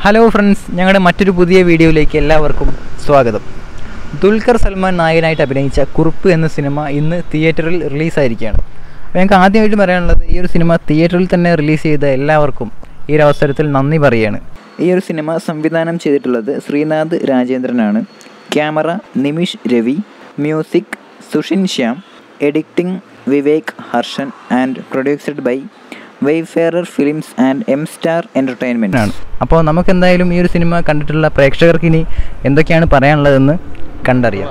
Hello friends ഞങ്ങളുടെ മറ്റൊരു പുതിയ വീഡിയോയിലേക്ക് എല്ലാവർക്കും സ്വാഗതം ദുൽഖർ സൽമാൻ നായകനായിട്ട് അഭിനയിച്ച കുറുപ്പ് എന്ന സിനിമ ഇന്ന് തിയേറ്ററിൽ റിലീസായിരിക്കുകയാണ് അപ്പോൾ ഞങ്ങൾക്ക് ആദ്യമായിട്ട് പറയാനുള്ളത് ഈ ഒരു സിനിമ തിയേറ്ററിൽ തന്നെ റിലീസ് ചെയ്ത എല്ലാവർക്കും ഈ ഒരു അവസരത്തിൽ നന്ദി പറയുകയാണ് ഈ ഒരു സിനിമ സംവിധാനം ചെയ്തിട്ടുള്ളത് ശ്രീനാഥ് രാജേന്ദ്രനാണ് camera Nimish Ravi music Sushin Shyam editing Vivek Harshan and produced by Wayfarer films and M star entertainment ആണ് അപ്പോൾ നമുക്ക് എന്തായാലും ഈ ഒരു സിനിമ കണ്ടിട്ടുള്ള പ്രേക്ഷകർക്ക് ഇനി എന്തൊക്കെയാണ് പറയാനുള്ളതെന്ന് കണ്ടറിയാം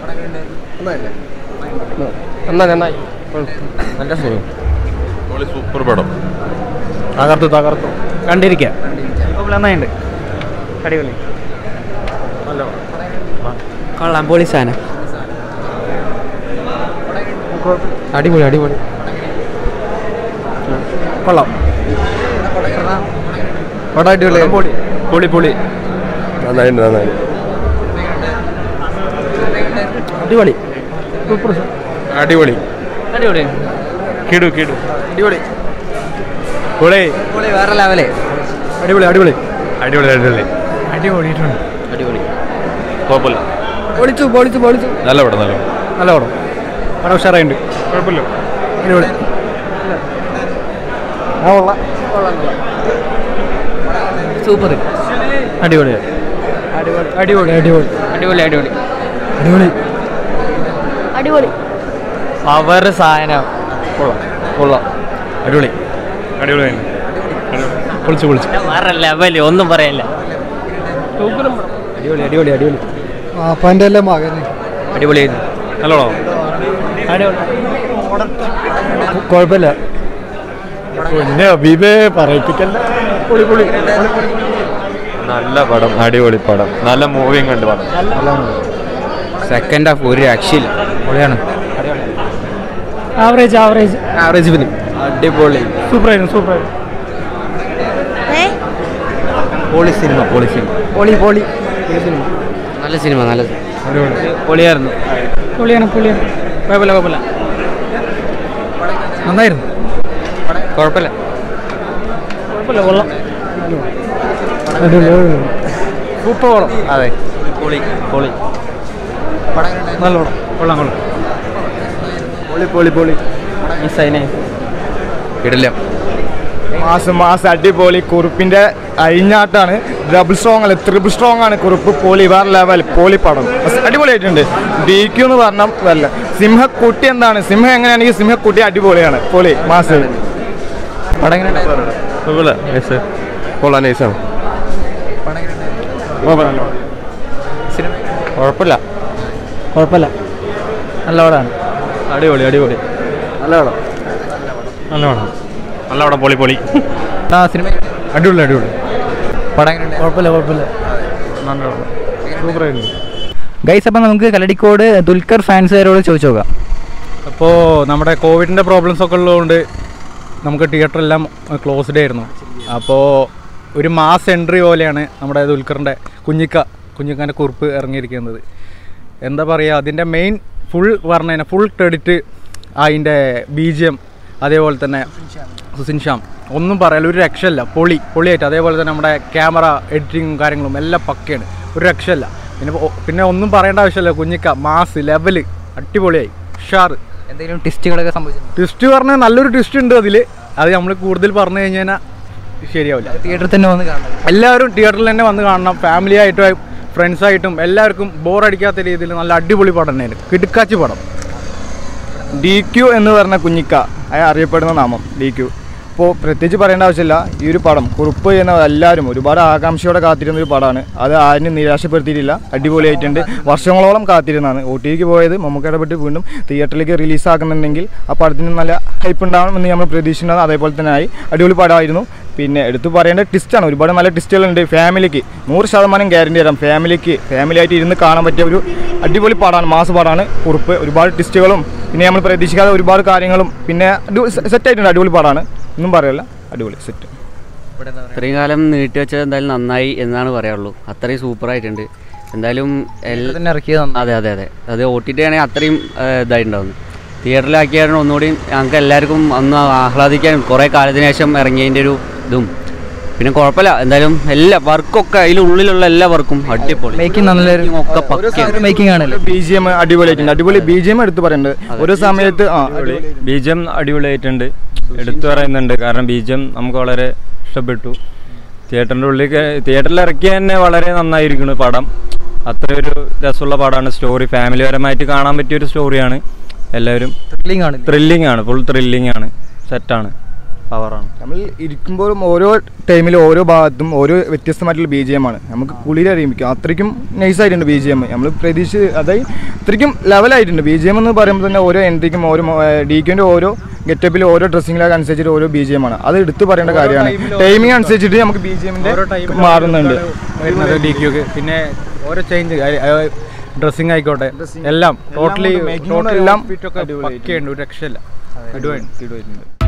നന്നായി നന്നായി നല്ല സിനിമ പൊളി സൂപ്പർ പടം തകർത്തു തകർത്തു കണ്ടിരിക്കാം നന്നായിട്ടുണ്ട് അടിപൊളി കൊള്ളാം പൊളി സാധനം അടിപൊളി അടിപൊളി കൊള്ളാം പടം അടിപൊളി പൊളി പൊളി പൊളി നന്നായിട്ട് നന്നായി അടിപൊളി അടിപൊളി അടിപൊളി കിടു കിടു അടിപൊളി പൊളി പൊളി വേറെ ലെവലേ അടിപൊളി അടിപൊളി അടിപൊളി അടിപൊളി അടിപൊളിയിട്ടുണ്ട് അടിപൊളി കുഴപ്പമില്ല പൊളിച്ചു പൊളിച്ചു പൊളിച്ചു നല്ല പടം നല്ല പടം നല്ല പടം പടം ഉഷാറായിട്ടുണ്ട് കുഴപ്പമില്ല അടിപൊളി ആ കൊള്ളാം സൂപ്പർ അടിപൊളി അടിപൊളി അടിപൊളി അടിപൊളി അടിപൊളി അടിപൊളി അടിപൊളി അടിപൊളി പവർ സാധനം കൊള്ളാം കൊള്ളാം അടിപൊളി അടിപൊളി പൊളിച്ചു പൊളിച്ചു വേറെ ലെവല് ഒന്നും പറയാനില്ല അടിപൊളി അടിപൊളി അടിപൊളി അപ്പൻ്റെ എല്ലാം മകന് അടിപൊളിയായിരുന്നു നല്ലോണോ കുഴപ്പമില്ല പിന്നെ അബീബേ പറയിപ്പിക്കല്ല പൊളി പൊളി നല്ല പടം അടിപൊളി പടം നല്ല മൂവിങ് ഉണ്ട് പടം സെക്കൻഡ് ഹാഫ് ഒരു രക്ഷയില്ല പൊളിയാണ് ആവറേജ് ആവറേജ് ആവറേജ് ഫിലിം അടിപൊളി സൂപ്പറായിരുന്നു സൂപ്പറായിരുന്നു ഏ പോളി സിനിമ പോളി സിനിമ പോളി പോളി നല്ല സിനിമ നല്ല അടിപൊളി പൊളിയായിരുന്നു പൊളിയാണ് പൊളിയാണ് കുഴപ്പമില്ല കുഴപ്പമില്ല നന്നായിരുന്നു കുഴപ്പമില്ല കുഴപ്പമില്ല കൊള്ളാം സൂപ്പർ പടം അതെ പൊളി പൊളി നല്ല പടം കൊള്ളാം കൊള്ളാം പൊളി പൊളി പൊളി മിസ്സൈനെ ഇടില്ല മാസം മാസം അടിപൊളി കുറുപ്പിന്റെ അഴിഞ്ഞാട്ടാണ് ഡബിൾ സ്ട്രോങ് അല്ല ട്രിപ്പിൾ സ്ട്രോങ് ആണ് കുറുപ്പ് പോളി വേറെ ലെവൽ പോളി പടം അടിപൊളിയായിട്ടുണ്ട് ഡി ക്യു എന്ന് പറഞ്ഞാൽ വല്ല സിംഹക്കുട്ടി എന്താണ് സിംഹം എങ്ങനെയാണെങ്കിൽ സിംഹക്കുട്ടി അടിപൊളിയാണ് പോളി മാസം പടം എങ്ങനെ കുഴപ്പമില്ല നൈസ് കൊള്ളാം നൈസാണ് കുഴപ്പമില്ല കുഴപ്പമില്ല നല്ല പടമാണ് അടിപൊളി അടിപൊളി നല്ല പടം നല്ല പടം നല്ല പടം പൊളി പൊളി ആ സിനിമ അടിപൊളി അടിപൊളി പടം എങ്ങനെ കുഴപ്പമില്ല കുഴപ്പമില്ല നല്ല പടം സൂപ്പറായിരുന്നു ഗൈസ് അപ്പം നമുക്ക് കല്ലടിക്കോട് ദുൽഖർ ഫാൻസുകാരോട് ചോദിച്ചു നോക്കാം അപ്പോൾ നമ്മുടെ കോവിഡിൻ്റെ പ്രോബ്ലംസ് ഒക്കെ ഉള്ളതുകൊണ്ട് നമുക്ക് തിയേറ്റർ എല്ലാം ക്ലോസ്ഡ് ആയിരുന്നു അപ്പോൾ ഒരു മാസ് എൻട്രി പോലെയാണ് നമ്മുടെ ദുൽഖറിൻ്റെ കുഞ്ഞിക്ക കുഞ്ഞിക്കാൻ്റെ കുറിപ്പ് ഇറങ്ങിയിരിക്കുന്നത് എന്താ പറയുക അതിൻ്റെ മെയിൻ ഫുൾ പറഞ്ഞു കഴിഞ്ഞാൽ ഫുൾ ക്രെഡിറ്റ് അതിൻ്റെ ബി ജി എം അതേപോലെ തന്നെ സുസിൻ ശ്യാം ഒന്നും പറയാല്ല ഒരു രക്ഷയില്ല പൊളി പൊളിയായിട്ട് അതേപോലെ തന്നെ നമ്മുടെ ക്യാമറ എഡിറ്റിങ്ങും കാര്യങ്ങളും എല്ലാം പക്കയാണ് ഒരു രക്ഷയില്ല പിന്നെ ഒ- പിന്നെ ഒന്നും പറയേണ്ട ആവശ്യമില്ല കുഞ്ഞിക്ക മാസ് ലെവല് അടിപൊളിയായി ഉഷാറ് എന്തെങ്കിലും ടെസ്റ്റുകളൊക്കെ സംഭവിച്ചു ട്വിസ്റ്റ് പറഞ്ഞാൽ നല്ലൊരു ട്വിസ്റ്റ് ഉണ്ട് അതിൽ അത് നമ്മൾ കൂടുതൽ പറഞ്ഞു കഴിഞ്ഞാൽ ശരിയാവില്ല തിയേറ്ററിൽ തന്നെ വന്ന് കാണണം എല്ലാവരും തിയേറ്ററിൽ തന്നെ വന്ന് കാണണം ഫാമിലി ആയിട്ടും ഫ്രണ്ട്സായിട്ടും എല്ലാവർക്കും ബോറടിക്കാത്ത രീതിയിൽ നല്ല അടിപൊളി പടം തന്നെയാണ് കിടുക്കാച്ചി പടം ഡി ക്യു എന്ന് പറഞ്ഞ കുഞ്ഞിക്ക അയാൾ അറിയപ്പെടുന്ന നാമം ഡി ക്യു അപ്പോൾ പ്രത്യേകിച്ച് പറയേണ്ട ആവശ്യമില്ല ഈ ഒരു പടം കുറിപ്പ് എന്ന എല്ലാവരും ഒരുപാട് ആകാംക്ഷയോടെ കാത്തിരുന്ന ഒരു പടമാണ് അത് ആരും നിരാശപ്പെടുത്തിയിട്ടില്ല അടിപൊളിയായിട്ടുണ്ട് വർഷങ്ങളോളം കാത്തിരുന്നതാണ് ഒ ടിക്ക് പോയത് മമ്മൂക്കയുടെ പെട്ട് വീണ്ടും തിയേറ്ററിലേക്ക് റിലീസാക്കുന്നുണ്ടെങ്കിൽ ആ പടത്തിന് നല്ല ഹൈപ്പ് ഉണ്ടാവണമെന്ന് നമ്മൾ പ്രതീക്ഷിക്കുന്നത് അതേപോലെ തന്നെ ആയി അടിപൊളി പടമായിരുന്നു പിന്നെ എടുത്തു പറയേണ്ട ടിസ്റ്റാണ് ഒരുപാട് നല്ല ടിസ്റ്റുകളുണ്ട് ഫാമിലിക്ക് നൂറ് ശതമാനം ഗ്യാരണ്ടി തരാം ഫാമിലിക്ക് ഫാമിലി ആയിട്ട് ഇരുന്ന് കാണാൻ പറ്റിയ ഒരു അടിപൊളി പടമാണ് മാസ പടമാണ് കുറിപ്പ് ഒരുപാട് ടിസ്റ്റുകളും പിന്നെ നമ്മൾ പ്രതീക്ഷിക്കാതെ ഒരുപാട് കാര്യങ്ങളും പിന്നെ സെറ്റ് ആയിട്ടുണ്ട് അടിപൊളി പടമാണ് ഒന്നും പറയല്ല അടിപൊളി സെറ്റ് ഇത്രയും കാലം നീട്ടിവെച്ചത് എന്തായാലും നന്നായി എന്നാണ് പറയാനുള്ളൂ അത്രയും സൂപ്പറായിട്ടുണ്ട് എന്തായാലും എൽ- തന്നെ ഇറക്കിയത് നന്നായി. അതെ അതെ അതെ അത് ഒ ടി ടി ആണെങ്കിൽ അത്രയും ഏഹ്, ഇതായിട്ടുണ്ടാവുന്നു തിയേറ്ററിലാക്കിയാണ് ഒന്നുകൂടി ഞങ്ങൾക്ക് എല്ലാവർക്കും ഒന്ന് ആഹ്ലാദിക്കാനും കുറേ കാലത്തിന് ശേഷം ഇറങ്ങിയതിൻ്റെ ഒരു ഇതും പിന്നെ കുഴപ്പമില്ല എന്തായാലും എല്ലാ വർക്കൊക്കെ അതിലുള്ളിലുള്ള എല്ലാ വർക്കും അടിപൊളി മേക്കിംഗ് നല്ലൊരു ഒക്കെ പക്കയാണ് മേക്കിംഗ് ആണല്ലേ ബി ജി എം അടിപൊളിയായിട്ടുണ്ട് അടിപൊളി ബി ജി എം എടുത്ത് പറയേണ്ടത് ഒരു സമയത്ത് ആ ബീജം അടിപൊളിയായിട്ടുണ്ട് എടുത്തു പറയുന്നുണ്ട് കാരണം ബീജം നമുക്ക് വളരെ ഇഷ്ടപ്പെട്ടു തിയേറ്ററിൻ്റെ ഉള്ളിൽ കേ- തിയേറ്ററിൽ ഇറക്കിയ തന്നെ വളരെ നന്നായിരിക്കുന്നു പടം അത്ര ഒരു രസമുള്ള പടമാണ് സ്റ്റോറി ഫാമിലിപരമായിട്ട് കാണാൻ പറ്റിയ ഒരു സ്റ്റോറിയാണ് എല്ലാവരും ത്രില്ലിംഗ് ആണ് ത്രില്ലിംഗ് ആണ് ഫുൾ ത്രില്ലിംഗ് ആണ് സെറ്റാണ് പവറാണ് നമ്മൾ ഇരിക്കുമ്പോഴും ഓരോ ടൈമിലും ഓരോ ഭാഗത്തും ഓരോ വ്യത്യസ്തമായിട്ടുള്ള ബി ജി എം ആണ് നമുക്ക് കുളിരറിയിക്കും അത്രയ്ക്കും നൈസായിട്ടുണ്ട് ബി ജി എം നമ്മൾ പ്രതീക്ഷ അതായത് അത്രയ്ക്കും ലെവലായിട്ടുണ്ട് ബി ജി എം എന്ന് പറയുമ്പോൾ തന്നെ ഓരോ എൻട്രിക്കും ഓരോ ഡി ക്യുവിൻ്റെ ഓരോ ഗെറ്റപ്പിലും ഓരോ ഡ്രസ്സിങ്ങിലൊക്കെ അനുസരിച്ചിട്ട് ഓരോ ബി ജി എം ആണ് അത് എടുത്ത് പറയേണ്ട കാര്യമാണ് ടൈമിംഗ് അനുസരിച്ചിട്ട് നമുക്ക് ബി ജി എമ്മിൻ്റെ ഓരോ ടൈമിലും മാറുന്നുണ്ട് വരുന്നത് ഡി ക്യൂക്ക് പിന്നെ ഓരോ ചേഞ്ച് ഡ്രസ്സിങ് ആയിക്കോട്ടെ എല്ലാം ടോട്ടലി making ടോട്ടലി എല്ലാം എല്ലാം പക്കയുണ്ട് ഒരു രക്ഷയില്ല അടിപൊളി